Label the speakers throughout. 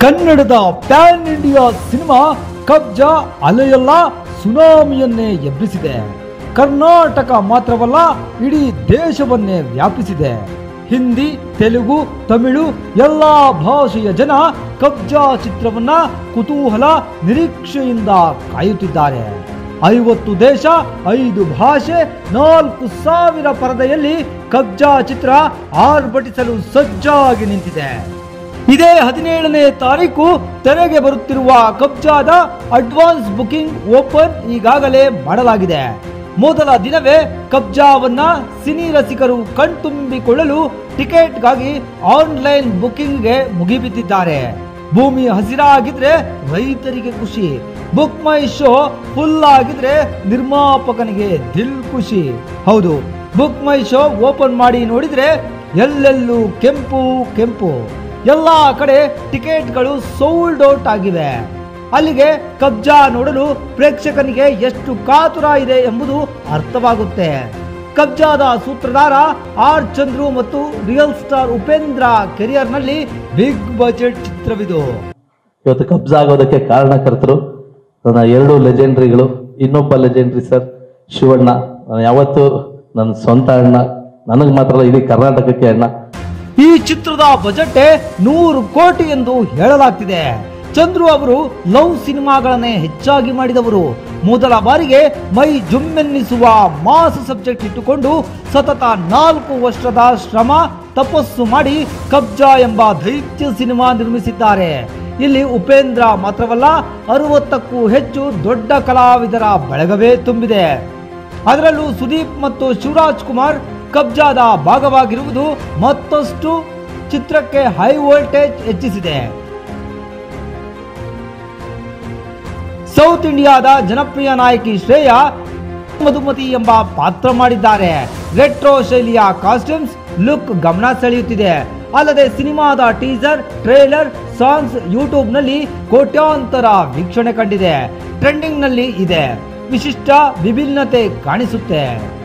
Speaker 1: ಕನ್ನಡದ pan India cinema Kabzaa ಅಲೆಯಲ್ಲ ಸುನಾಮಿಯನ್ನೇ ಎಬ್ಬಿಸಿದೆ ಕರ್ನಾಟಕ ಮಾತ್ರವಲ್ಲ ಇಡೀ ದೇಶವನ್ನೇ ವ್ಯಾಪಿಸಿದೆ ಹಿಂದಿ ತೆಲುಗು ತಮಿಳು ಎಲ್ಲಾ ಭಾಷೆಯ ಜನ ಕಬ್ಜಾ ಚಿತ್ರವನ್ನ ಕುತೂಹಲ ನಿರೀಕ್ಷೆಯಿಂದ ಕಾಯುತ್ತಿದ್ದಾರೆ ಐವತ್ತು ದೇಶ ಐದು ಭಾಷೆ ನಾಲ್ಕು ಸಾವಿರ ಪರದೆಯಲ್ಲಿ ಕಬ್ಜಾ ಚಿತ್ರ ಆರ್ಭಟಿಸಲು ಸಜ್ಜಾಗಿ ನಿಂತಿದೆ ಇದೇ ಹದಿನೇಳನೇ ತಾರೀಕು ತೆರೆಗೆ ಬರುತ್ತಿರುವ ಕಬ್ಜಾದ ಅಡ್ವಾನ್ಸ್ ಬುಕಿಂಗ್ ಓಪನ್ ಈಗಾಗಲೇ ಮಾಡಲಾಗಿದೆ ಮೊದಲ ದಿನವೇ ಕಬ್ಜಾವನ್ನ ಸಿನಿ ರಸಿಕರು ಕಣ್ತುಂಬಿಕೊಳ್ಳಲು ಟಿಕೆಟ್ಗಾಗಿ ಆನ್ಲೈನ್ ಬುಕಿಂಗ್ಗೆ ಮುಗಿಬಿದ್ದಿದ್ದಾರೆ ಭೂಮಿ ಹಸಿರಾಗಿದ್ರೆ ರೈತರಿಗೆ ಖುಷಿ ಬುಕ್ ಮೈ ಶೋ ಫುಲ್ ಆಗಿದ್ರೆ ನಿರ್ಮಾಪಕನಿಗೆ ದಿಲ್ ಖುಷಿ ಹೌದು ಬುಕ್ ಮೈ ಶೋ ಓಪನ್ ಮಾಡಿ ನೋಡಿದ್ರೆ ಎಲ್ಲೆಲ್ಲೂ ಕೆಂಪು ಕೆಂಪು ಎಲ್ಲಾ ಕಡೆ ಟಿಕೆಟ್ಗಳು ಸೋಲ್ಡ್ ಔಟ್ ಆಗಿವೆ ಅಲ್ಲಿಗೆ ಕಬ್ಜಾ ನೋಡಲು ಪ್ರೇಕ್ಷಕನಿಗೆ ಎಷ್ಟು ಕಾತುರ ಇದೆ ಎಂಬುದು ಅರ್ಥವಾಗುತ್ತೆ ಕಬ್ಜಾದ ಸೂತ್ರಧಾರ ಆರ್ ಚಂದ್ರು ಮತ್ತು ರಿಯಲ್ ಸ್ಟಾರ್ ಉಪೇಂದ್ರ ಕೆರಿಯರ್ನಲ್ಲಿ ಬಿಗ್ ಬಜೆಟ್ ಚಿತ್ರವಿದು
Speaker 2: ಇವತ್ತು ಕಬ್ಜಾ ಆಗೋದಕ್ಕೆ ಕಾರಣಕರ್ತರು ನನ್ನ ಎರಡು ಲೆಜೆಂಡ್ರಿಗಳು ಇನ್ನೊಬ್ಬ ಲೆಜೆಂಡ್ರಿ ಸರ್ ಶಿವಣ್ಣ ನಾನು ಯಾವತ್ತು ನನ್ನ ಸ್ವಂತ ಅಣ್ಣ ನನಗೆ ಮಾತ್ರ ಅಲ್ಲ ಇಡೀ ಕರ್ನಾಟಕಕ್ಕೆ ಅಣ್ಣ
Speaker 1: ಈ ಚಿತ್ರದ ಬಜೆಟ್ ನೂರು ಕೋಟಿ ಎಂದು ಹೇಳಲಾಗ್ತಿದೆ ಚಂದ್ರು ಅವರು ಲವ್ ಸಿನಿಮಾಗಳನ್ನೇ ಹೆಚ್ಚಾಗಿ ಮಾಡಿದವರು ಮೊದಲ ಬಾರಿಗೆ ಮೈ ಜುಮ್ಮೆನ್ನಿಸುವ ಮಾಸ್ ಸಬ್ಜೆಕ್ಟ್ ಇಟ್ಟುಕೊಂಡು ಸತತ ನಾಲ್ಕು ವರ್ಷದ ಶ್ರಮ ತಪಸ್ಸು ಮಾಡಿ ಕಬ್ಜಾ ಎಂಬ ದೈತ್ಯ ಸಿನಿಮಾ ನಿರ್ಮಿಸಿದ್ದಾರೆ ಇಲ್ಲಿ ಉಪೇಂದ್ರ ಮಾತ್ರವಲ್ಲ ಅರವತ್ತಕ್ಕೂ ಹೆಚ್ಚು ದೊಡ್ಡ ಕಲಾವಿದರ ಬಳಗವೇ ತುಂಬಿದೆ ಅದರಲ್ಲೂ ಸುದೀಪ್ ಮತ್ತು ಶಿವರಾಜ್ ಕುಮಾರ್ ಕಬ್ಜಾದ ಭಾಗವಾಗಿರುವುದು ಮತ್ತಷ್ಟು ಚಿತ್ರಕ್ಕೆ ಹೈ ವೋಲ್ಟೇಜ್ ಹೆಚ್ಚಿಸಿದೆ ಸೌತ್ ಇಂಡಿಯಾದ ಜನಪ್ರಿಯ ನಾಯಕಿ ಶ್ರೇಯಾ ಮಧುಮತಿ ಎಂಬ ಪಾತ್ರ ಮಾಡಿದ್ದಾರೆ ರೆಟ್ರೋ ಶೈಲಿಯ ಕಾಸ್ಟ್ಯೂಮ್ಸ್ ಲುಕ್ ಗಮನ ಸೆಳೆಯುತ್ತಿದೆ ಅಲ್ಲದೆ ಸಿನಿಮಾದ ಟೀಸರ್ ಟ್ರೇಲರ್ ಸಾಂಗ್ಸ್ ಯೂಟ್ಯೂಬ್ ನಲ್ಲಿ ಕೋಟ್ಯಾಂತರ ವೀಕ್ಷಣೆ ಕಂಡಿದೆ ಟ್ರೆಂಡಿಂಗ್ ನಲ್ಲಿ ಇದೆ ವಿಶಿಷ್ಟ ವಿಭಿನ್ನತೆ ಕಾಣಿಸುತ್ತೆ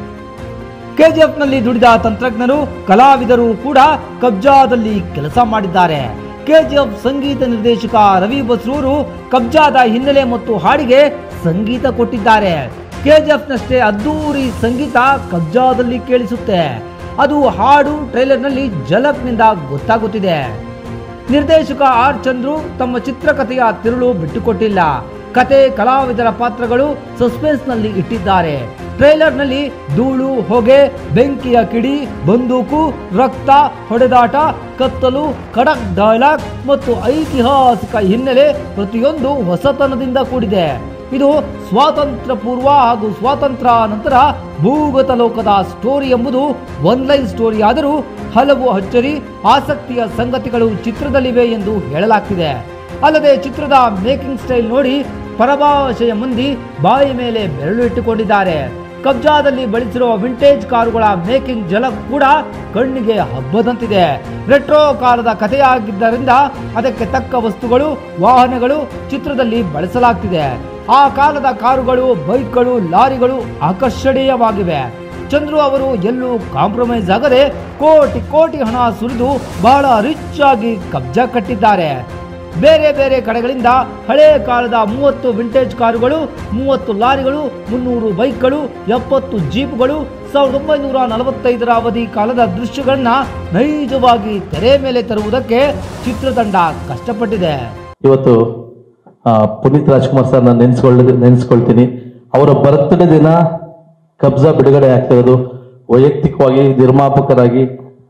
Speaker 1: ಕೆಜಿಎಫ್ ನಲ್ಲಿ ದುಡಿದ ತಂತ್ರಜ್ಞರು ಕಲಾವಿದರು ಕೂಡ ಕಬ್ಜಾದಲ್ಲಿ ಕೆಲಸ ಮಾಡಿದ್ದಾರೆ ಕೆಜಿಎಫ್ ಸಂಗೀತ ನಿರ್ದೇಶಕ ರವಿ ಬಸ್ರೂರು ಕಬ್ಜಾದ ಹಿನ್ನೆಲೆ ಮತ್ತು ಹಾಡಿಗೆ ಸಂಗೀತ ಕೊಟ್ಟಿದ್ದಾರೆ ಕೆಜಿಎಫ್ ನಷ್ಟೇ ಅದ್ದೂರಿ ಸಂಗೀತ ಕಬ್ಜಾದಲ್ಲಿ ಕೇಳಿಸುತ್ತೆ ಅದು ಹಾಡು ಟ್ರೈಲರ್ ನಲ್ಲಿ ಜಲಕ್ನಿಂದ ಗೊತ್ತಾಗುತ್ತಿದೆ ನಿರ್ದೇಶಕ ಆರ್ ಚಂದ್ರು ತಮ್ಮ ಚಿತ್ರಕಥೆಯ ತಿರುಳು ಬಿಟ್ಟುಕೊಟ್ಟಿಲ್ಲ ಕತೆ ಕಲಾವಿದರ ಪಾತ್ರಗಳು ಸಸ್ಪೆನ್ಸ್ ನಲ್ಲಿ ಇಟ್ಟಿದ್ದಾರೆ ಟ್ರೈಲರ್ ನಲ್ಲಿ ಧೂಳು ಹೊಗೆ ಬೆಂಕಿಯ ಕಿಡಿ ಬಂದೂಕು ರಕ್ತ ಹೊಡೆದಾಟ ಕತ್ತಲು ಖಡಕ್ ಡೈಲಾಗ್ ಮತ್ತು ಐತಿಹಾಸಿಕ ಹಿನ್ನೆಲೆ ಪ್ರತಿಯೊಂದು ಹೊಸತನದಿಂದ ಕೂಡಿದೆ ಇದು ಸ್ವಾತಂತ್ರ್ಯ ಪೂರ್ವ ಹಾಗೂ ಸ್ವಾತಂತ್ರ್ಯ ನಂತರ ಭೂಗತ ಲೋಕದ ಸ್ಟೋರಿ ಎಂಬುದು ಒನ್ ಲೈನ್ ಸ್ಟೋರಿ ಆದರೂ ಹಲವು ಅಚ್ಚರಿ ಆಸಕ್ತಿಯ ಸಂಗತಿಗಳು ಚಿತ್ರದಲ್ಲಿವೆ ಎಂದು ಹೇಳಲಾಗ್ತಿದೆ ಅಲ್ಲದೆ ಚಿತ್ರದ ಮೇಕಿಂಗ್ ಸ್ಟೈಲ್ ನೋಡಿ ಪರಭಾಷೆಯ ಮಂದಿ ಬಾಯಿ ಮೇಲೆ ಬೆರಳು ಇಟ್ಟುಕೊಂಡಿದ್ದಾರೆ ಕಬ್ಜಾದಲ್ಲಿ ಬಳಸಿರುವ ವಿಂಟೇಜ್ ಕಾರುಗಳ ಮೇಕಿಂಗ್ ಜಲಕ್ ಕೂಡ ಕಣ್ಣಿಗೆ ಹಬ್ಬದಂತಿದೆ ರೆಟ್ರೋ ಕಾಲದ ಕಥೆಯಾಗಿದ್ದರಿಂದ ಅದಕ್ಕೆ ತಕ್ಕ ವಸ್ತುಗಳು ವಾಹನಗಳು ಚಿತ್ರದಲ್ಲಿ ಬಳಸಲಾಗ್ತಿದೆ ಆ ಕಾಲದ ಕಾರುಗಳು ಬೈಕ್ಗಳು ಲಾರಿಗಳು ಆಕರ್ಷಣೀಯವಾಗಿವೆ ಚಂದ್ರು ಅವರು ಎಲ್ಲೂ ಕಾಂಪ್ರಮೈಸ್ ಆಗದೆ ಕೋಟಿ ಕೋಟಿ ಹಣ ಸುರಿದು ಬಹಳ ರಿಚ್ ಆಗಿ ಕಬ್ಜಾ ಕಟ್ಟಿದ್ದಾರೆ ಬೇರೆ ಬೇರೆ ಕಡೆಗಳಿಂದ ಹಳೆ ಕಾಲದ ಮೂವತ್ತು ವಿಂಟೇಜ್ ಕಾರುಗಳು ಮೂವತ್ತು ಲಾರಿಗಳು ಮುನ್ನೂರು ಬೈಕ್ಗಳು ಎಪ್ಪತ್ತು ಜೀಪ್ಗಳು ಸಾವಿರದ ಒಂಬೈನೂರ ನಲವತ್ತೈದರ ಅವಧಿ ಕಾಲದ ದೃಶ್ಯಗಳನ್ನ ನೈಜವಾಗಿ ತೆರೆ ಮೇಲೆ ತರುವುದಕ್ಕೆ ಚಿತ್ರತಂಡ ಕಷ್ಟಪಟ್ಟಿದೆ
Speaker 2: ಇವತ್ತು ಆ, ಪುನೀತ್ ರಾಜ್ಕುಮಾರ್ ಸರ್ ನಾನು ನೆನ್ಸ್ಕೊಳ್ಳ ನೆನ್ಸ್ಕೊಳ್ತೀನಿ ಅವರ ಬರ್ತ್ಡೇ ದಿನ ಕಬ್ಜಾ ಬಿಡುಗಡೆ ಆಗ್ತಿರೋದು ವೈಯಕ್ತಿಕವಾಗಿ ನಿರ್ಮಾಪಕರಾಗಿ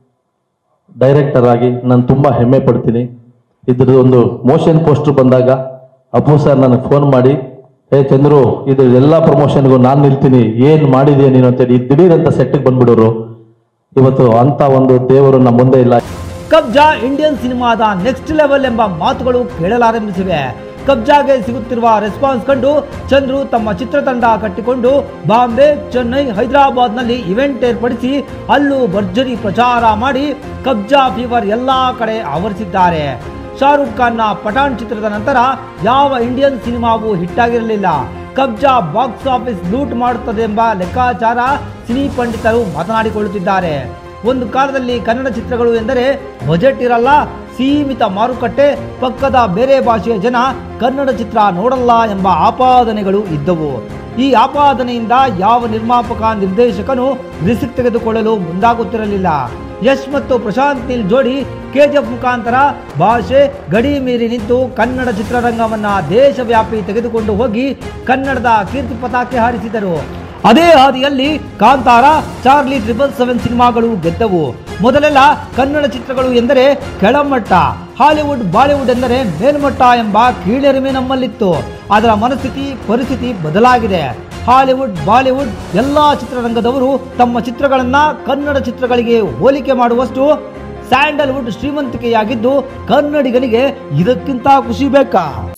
Speaker 2: ಡೈರೆಕ್ಟರ್ ಆಗಿ ನಾನು ತುಂಬಾ ಹೆಮ್ಮೆ ಪಡ್ತೀನಿ ಇದ್ರದ್ದು ಒಂದು ಮೋಷನ್ ಪೋಸ್ಟರ್ ಬಂದಾಗ ಅಪ್ಪು ಸರ್ ನನಗೆ ಫೋನ್ ಮಾಡಿ ಏ ಚಂದ್ರು ಇದು ಎಲ್ಲ ಪ್ರಮೋಷನ್ಗೂ ನಾನು ನಿಲ್ತೀನಿ ಏನ್ ಮಾಡಿದೀಯ ನೀನು ಅಂತೇಳಿ ದಿಢೀರ್ ಅಂತ ಸೆಟ್ಗೆ ಬಂದ್ಬಿಡೋರು ಇವತ್ತು ಅಂತ ಒಂದು ದೇವರು ನಮ್ಮ ಮುಂದೆ ಇಲ್ಲ
Speaker 1: ಕಬ್ಜಾ ಇಂಡಿಯನ್ ಸಿನಿಮಾದ ನೆಕ್ಸ್ಟ್ ಲೆವೆಲ್ ಎಂಬ ಮಾತುಗಳು ಕೇಳಲಾರಂಭಿಸಿವೆ ಕಬ್ಜಾಗೆ ಸಿಗುತ್ತಿರುವ ರೆಸ್ಪಾನ್ಸ್ ಕಂಡು ಚಂದ್ರು ತಮ್ಮ ಚಿತ್ರತಂಡ ಕಟ್ಟಿಕೊಂಡು ಬಾಂಬೆ ಚೆನ್ನೈ ಹೈದರಾಬಾದ್ನಲ್ಲಿ ಇವೆಂಟ್ ಏರ್ಪಡಿಸಿ ಅಲ್ಲೂ ಭರ್ಜರಿ ಪ್ರಚಾರ ಮಾಡಿ ಕಬ್ಜಾ ಫೀವರ್ ಎಲ್ಲಾ ಕಡೆ ಆವರಿಸಿದ್ದಾರೆ ಶಾರುಖ್ ಖಾನ್ನ ಪಠಾಣ್ ಚಿತ್ರದ ನಂತರ ಯಾವ ಇಂಡಿಯನ್ ಸಿನಿಮಾವೂ ಹಿಟ್ಟಾಗಿರಲಿಲ್ಲ ಕಬ್ಜಾ ಬಾಕ್ಸ್ ಆಫೀಸ್ ಲೂಟ್ ಮಾಡುತ್ತದೆ ಎಂಬ ಲೆಕ್ಕಾಚಾರ ಸಿನಿ ಪಂಡಿತರು ಮಾತನಾಡಿಕೊಳ್ಳುತ್ತಿದ್ದಾರೆ ಒಂದು ಕಾಲದಲ್ಲಿ ಕನ್ನಡ ಚಿತ್ರಗಳು ಎಂದರೆ ಬಜೆಟ್ ಇರಲ್ಲ ಸೀಮಿತ ಮಾರುಕಟ್ಟೆ ಪಕ್ಕದ ಬೇರೆ ಭಾಷೆಯ ಜನ ಕನ್ನಡ ಚಿತ್ರ ನೋಡಲ್ಲ ಎಂಬ ಆಪಾದನೆಗಳು ಇದ್ದವು ಈ ಆಪಾದನೆಯಿಂದ ಯಾವ ನಿರ್ಮಾಪಕ ನಿರ್ದೇಶಕನು ರಿಸ್ಕ್ ತೆಗೆದುಕೊಳ್ಳಲು ಮುಂದಾಗುತ್ತಿರಲಿಲ್ಲ ಯಶ್ ಮತ್ತು ಪ್ರಶಾಂತ್ ನೀಲ್ ಜೋಡಿ ಕೆಜಿಎಫ್ ಮುಖಾಂತರ ಭಾಷೆ ಗಡಿ ಮೀರಿ ನಿಂತು ಕನ್ನಡ ಚಿತ್ರರಂಗವನ್ನ ದೇಶವ್ಯಾಪಿ ತೆಗೆದುಕೊಂಡು ಹೋಗಿ ಕನ್ನಡದ ಕೀರ್ತಿ ಪತಾಕೆ ಹಾರಿಸಿದರು ಅದೇ ಹಾದಿಯಲ್ಲಿ ಕಾಂತಾರ ಚಾರ್ಲಿ ಟ್ರಿಬಲ್ ಸೆವೆನ್ ಸಿನಿಮಾಗಳು ಗೆದ್ದವು ಮೊದಲೆಲ್ಲ ಕನ್ನಡ ಚಿತ್ರಗಳು ಎಂದರೆ ಕೆಳಮಟ್ಟ ಹಾಲಿವುಡ್ ಬಾಲಿವುಡ್ ಎಂದರೆ ಮೇಲ್ಮಟ್ಟ ಎಂಬ ಕೀಳರಿಮೆ ನಮ್ಮಲ್ಲಿತ್ತು ಅದರ ಮನಸ್ಥಿತಿ ಪರಿಸ್ಥಿತಿ ಬದಲಾಗಿದೆ ಹಾಲಿವುಡ್ ಬಾಲಿವುಡ್ ಎಲ್ಲಾ ಚಿತ್ರರಂಗದವರು ತಮ್ಮ ಚಿತ್ರಗಳನ್ನ ಕನ್ನಡ ಚಿತ್ರಗಳಿಗೆ ಹೋಲಿಕೆ ಮಾಡುವಷ್ಟು ಸ್ಯಾಂಡಲ್ವುಡ್ ಶ್ರೀಮಂತಿಕೆಯಾಗಿದ್ದು ಕನ್ನಡಿಗನಿಗೆ ಇದಕ್ಕಿಂತ ಖುಷಿ ಬೇಕಾ